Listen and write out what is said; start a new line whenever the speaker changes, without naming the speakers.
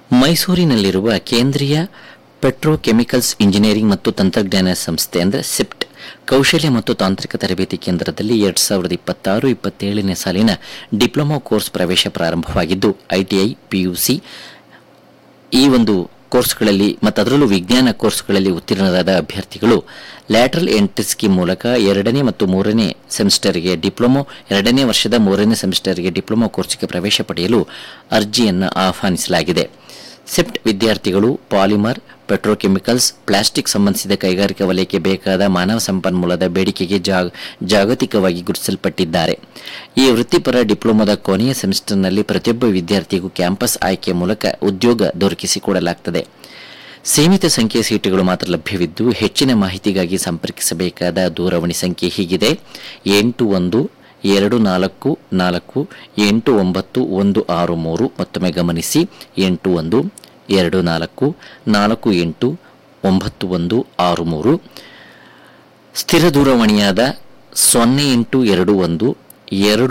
ಮೈಸೂರಿನಲ್ಲಿರುವ ಕೇಂದ್ರೀಯ petrochemicals engineering ಮತ್ತು ತಂತ್ರಜ್ಞಾನ ಸಂಸ್ಥೆ ಅಂದರೆ ಸಿಪ್ಟ್ ಕೌಶಲ್ಯ ಮತ್ತು ತಾಂತ್ರಿಕ ತರಬೇತಿ ಕೇಂದ್ರದಲ್ಲಿ ಎರಡ್ ಸಾವಿರದ ಇಪ್ಪತ್ತಾರು ಇಪ್ಪತ್ತೇಳನೇ ಸಾಲಿನ ಡಿಪ್ಲೊಮಾ ಕೋರ್ಸ್ ಪ್ರವೇಶ ಪ್ರಾರಂಭವಾಗಿದ್ದು ಐಟಿಐ ಪಿಯುಸಿ ಈ ಒಂದು ಕೋರ್ಸ್ಗಳಲ್ಲಿ ಮತ್ತು ಅದರಲ್ಲೂ ವಿಜ್ಞಾನ ಕೋರ್ಸ್ಗಳಲ್ಲಿ ಉತ್ತೀರ್ಣರಾದ ಅಭ್ಯರ್ಥಿಗಳು ಲ್ಯಾಟ್ರಲ್ ಎಂಟ್ರಿ ಸ್ಕೀಮ್ ಮೂಲಕ ಎರಡನೇ ಮತ್ತು ಮೂರನೇ ಸೆಮಿಸ್ಟರ್ಗೆ ಡಿಪ್ಲೊಮೊ ಎರಡನೇ ವರ್ಷದ ಮೂರನೇ ಸೆಮಿಸ್ಟರ್ಗೆ ಡಿಪ್ಲೊಮಾ ಕೋರ್ಸ್ಗೆ ಪ್ರವೇಶ ಪಡೆಯಲು ಅರ್ಜಿಯನ್ನು ಆಹ್ವಾನಿಸಲಾಗಿದೆ ಸೆಪ್ಟ್ ವಿದ್ಯಾರ್ಥಿಗಳು ಪಾಲಿಮರ್ ಪೆಟ್ರೋಕೆಮಿಕಲ್ಸ್ ಪ್ಲಾಸ್ಟಿಕ್ ಸಂಬಂಧಿಸಿದ ಕೈಗಾರಿಕಾ ವಲಯಕ್ಕೆ ಬೇಕಾದ ಮಾನವ ಸಂಪನ್ಮೂಲದ ಬೇಡಿಕೆಗೆ ಜಾಗ ಜಾಗತಿಕವಾಗಿ ಗುರುತಿಸಲ್ಪಟ್ಟಿದ್ದಾರೆ ಈ ವೃತ್ತಿಪರ ಡಿಪ್ಲೊಮಾದ ಕೊನೆಯ ಸೆಮಿಸ್ಟರ್ನಲ್ಲಿ ಪ್ರತಿಯೊಬ್ಬ ವಿದ್ಯಾರ್ಥಿಗೂ ಕ್ಯಾಂಪಸ್ ಆಯ್ಕೆ ಮೂಲಕ ಉದ್ಯೋಗ ದೊರಕಿಸಿಕೊಡಲಾಗುತ್ತದೆ ಸೀಮಿತ ಸಂಖ್ಯೆಯ ಸೀಟುಗಳು ಮಾತ್ರ ಲಭ್ಯವಿದ್ದು ಹೆಚ್ಚಿನ ಮಾಹಿತಿಗಾಗಿ ಸಂಪರ್ಕಿಸಬೇಕಾದ ದೂರವಾಣಿ ಸಂಖ್ಯೆ ಹೀಗಿದೆ ಎಂಟು ಒಂದು ಎರಡು ನಾಲ್ಕು ನಾಲ್ಕು ಎಂಟು ಒಂಬತ್ತು ಒಂದು ಆರು ಮೂರು ಮತ್ತೊಮ್ಮೆ ಗಮನಿಸಿ ಎಂಟು ಒಂದು ಎರಡು ನಾಲ್ಕು ನಾಲ್ಕು ಎಂಟು ಒಂಬತ್ತು ಒಂದು ಆರು ಮೂರು ಸ್ಥಿರ ದೂರವಾಣಿಯಾದ ಸೊನ್ನೆ ಎಂಟು ಎರಡು ಒಂದು ಎರಡು